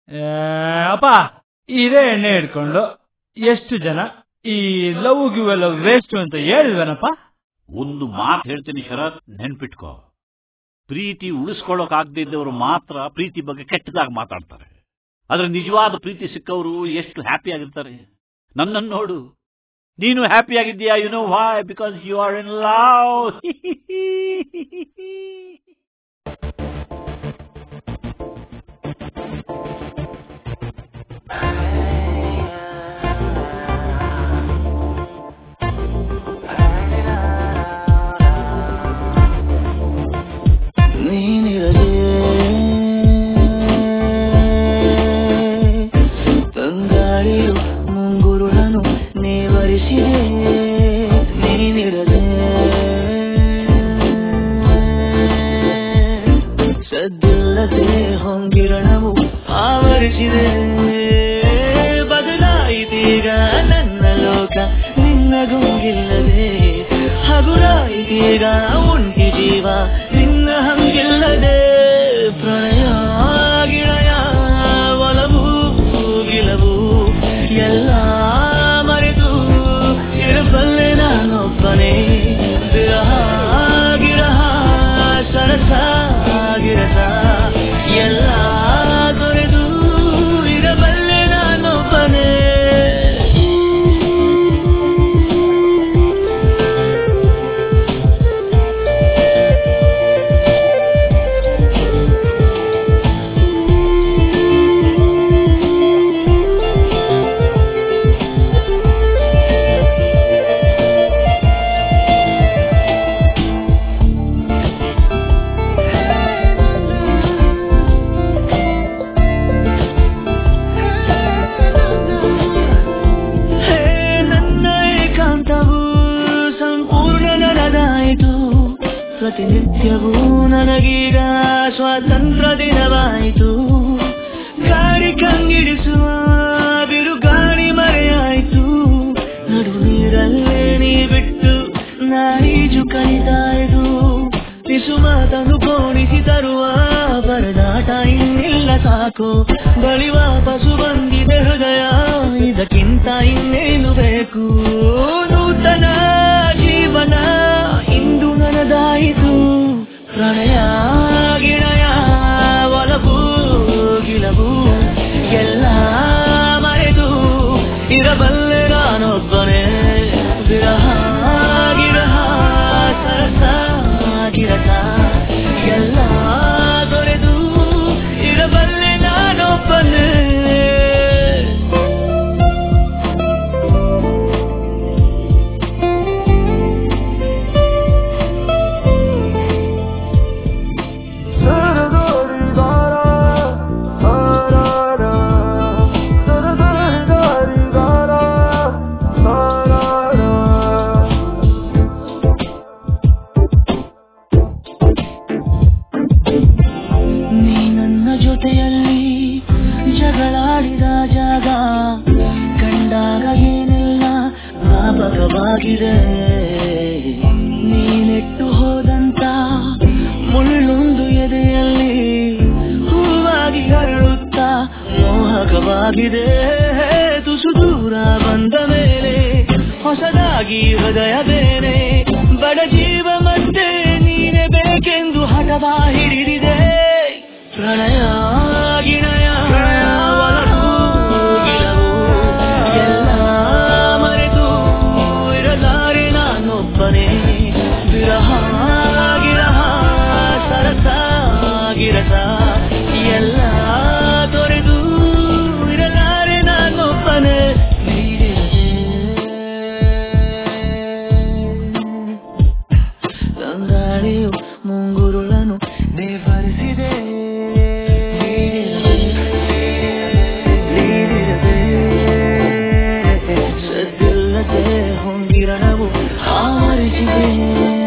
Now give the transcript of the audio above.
ಅಪ್ಪ ಇದೇ ಎಣ್ಣೆ ಹಿಡ್ಕೊಂಡು ಎಷ್ಟು ಜನ ಈ ಲವ್ ಗಿವ್ ಎಲ್ಲ ವೇಸ್ಟ್ ಅಂತ ಹೇಳಿಲ್ವೇನಪ್ಪ ಒಂದು ಮಾತು ಹೇಳ್ತೀನಿ ಶರತ್ ನೆನ್ಪಿಟ್ಕೋ ಪ್ರೀತಿ ಉಳಿಸ್ಕೊಳ್ಳೋಕಾಗದೇ ಇದ್ದವರು ಮಾತ್ರ ಪ್ರೀತಿ ಬಗ್ಗೆ ಕೆಟ್ಟದಾಗಿ ಮಾತಾಡ್ತಾರೆ ಆದ್ರೆ ನಿಜವಾದ ಪ್ರೀತಿ ಸಿಕ್ಕವರು ಎಷ್ಟು ಹ್ಯಾಪಿ ಆಗಿರ್ತಾರೆ ನನ್ನನ್ನು ನೋಡು ನೀನು ಹ್ಯಾಪಿ ಆಗಿದ್ದೀಯಾ you know why because you are in love ನೀನಿರದೆ ತಂಗಾಳಿಯು ಮುಂಗುರುಳನು ನೇವರಿಸಿದೆ ನೀನಿರದೆ ಸದ್ದಿಲ್ಲದೆ ಹೊಂಗಿರಣವು ಆವರಿಸಿದೆ ಬದಲಾಯಿತೀಗ ನನ್ನ ಲೋಕ ನಿನ್ನ ಗುಂಗಿಲ್ಲದೆ ಹಗುರಾಯಿತೀಗ ಉಂಟಿ ಜೀವ ನಿನ್ನ ಹಂಗಿಲ್ಲದೆ ಪ್ರಣಯ ಗಿಳಯ ಒಲವು ಗಿಲವು ಎಲ್ಲ ಮರೆತು ಇರಬಲ್ಲೆ ನಾನೊಬ್ಬನೇ ವಿರಹ ಗಿರಹ ಸರಸ ಗಿರಸ ಎಲ್ಲ ತೊರೆದು ಇರಬಲ್ಲೆ ನಾನೊಬ್ಬನೇ ಹೇ ನನ್ನ ಏಕಾಂತವು ಸಂಪೂರ್ಣ ನನಗಾಯಿತು ಪ್ರತಿನಿತ್ಯವೂ ನನಗೀಗ ಸ್ವಾತಂತ್ರ್ಯ ದಿನವಾಯಿತು ಗಾಳಿ ಕಂಗಿಡಿಸುವ ಬಿರುಗಾಳಿ ಮರೆಯಾಯಿತು ನಡು ನೀರಲ್ಲೇ ನೀ ಬಿಟ್ಟು ನಾರೀಜು ಕಲಿತಾಯಿತು ಪಿಸು ಮಾತನ್ನು ಕೋಣಿಸಿ ತರುವ ಪರದಾಟ ಇನ್ನಿಲ್ಲ ಸಾಕು ಬಳಿ ವಾಪಸು ಬಂದಿದೆ ಹೃದಯ ಇದಕ್ಕಿಂತ ಇನ್ನೇನು ಬೇಕು ನೂತನ ಜೀವನ ಇಂದು ನನದಾಯಿತು ಪ್ರಣಯ ಗಿಣಯ ಒಲವು ಗಿಲವು ಎಲ್ಲ ಮರೆತು ಇರಬಲ್ಲೆ ನಾನೊಬ್ಬನೇ ವಿರಹ ಗಿರಹ ಸರಸ ಗಿರಸ ಎಲ್ಲ ತೊರೆದು ಇರಬಲ್ಲೆ ನಾನೊಬ್ಬನೇ ನೀ ನನ್ನ ಜೊತೆಯಲ್ಲಿ ಜಗಳಾಡಿದ ಜಾಗ ಕಂಡಾಗ ಏನೆಲ್ಲ ಜ್ಞಾಪಕವಾಗಿದೆ ನೀನೆಟ್ಟು ಹೋದಂತ ಮುಳ್ಳೊಂದು ಎದೆಯಲ್ಲಿ ಹೂವಾಗಿ ಹರಳುತ್ತಾ ಮೋಹಕವಾಗಿದೆ ತುಸು ದೂರ ಬಂದ ಮೇಲೆ ಹೊಸದಾಗಿ ಹೃದಯ ಬೇರೆ ಬಡ ಜೀವ ಮತ್ತೆ ನೀನೆ ಬೇಕೆಂದು ಹಠವ ಹಿಡಿದಿದೆ ಪ್ರಣಯ ಗಿಣಯ ಒಲವು ಗಿಲವು ಎಲ್ಲ ಮರೆತು ಇರಲಾರೆ ನಾನೊಬ್ಬನೇ ವಿರಹ ಗಿರಹ ಸರಸ ಗಿರಸ ಎಲ್ಲ ತೊರೆದು ಇರಲಾರೆ ನಾನೊಬ್ಬನೇ ತಂಗಾಳಿಯು ಮುಂಗುರುಳನು ನೇವರಿಸಿದೆ ಸದ್ದಿಲ್ಲದೆ ಹೊಂಗಿರಣವು ಆವರಿಸಿದೆ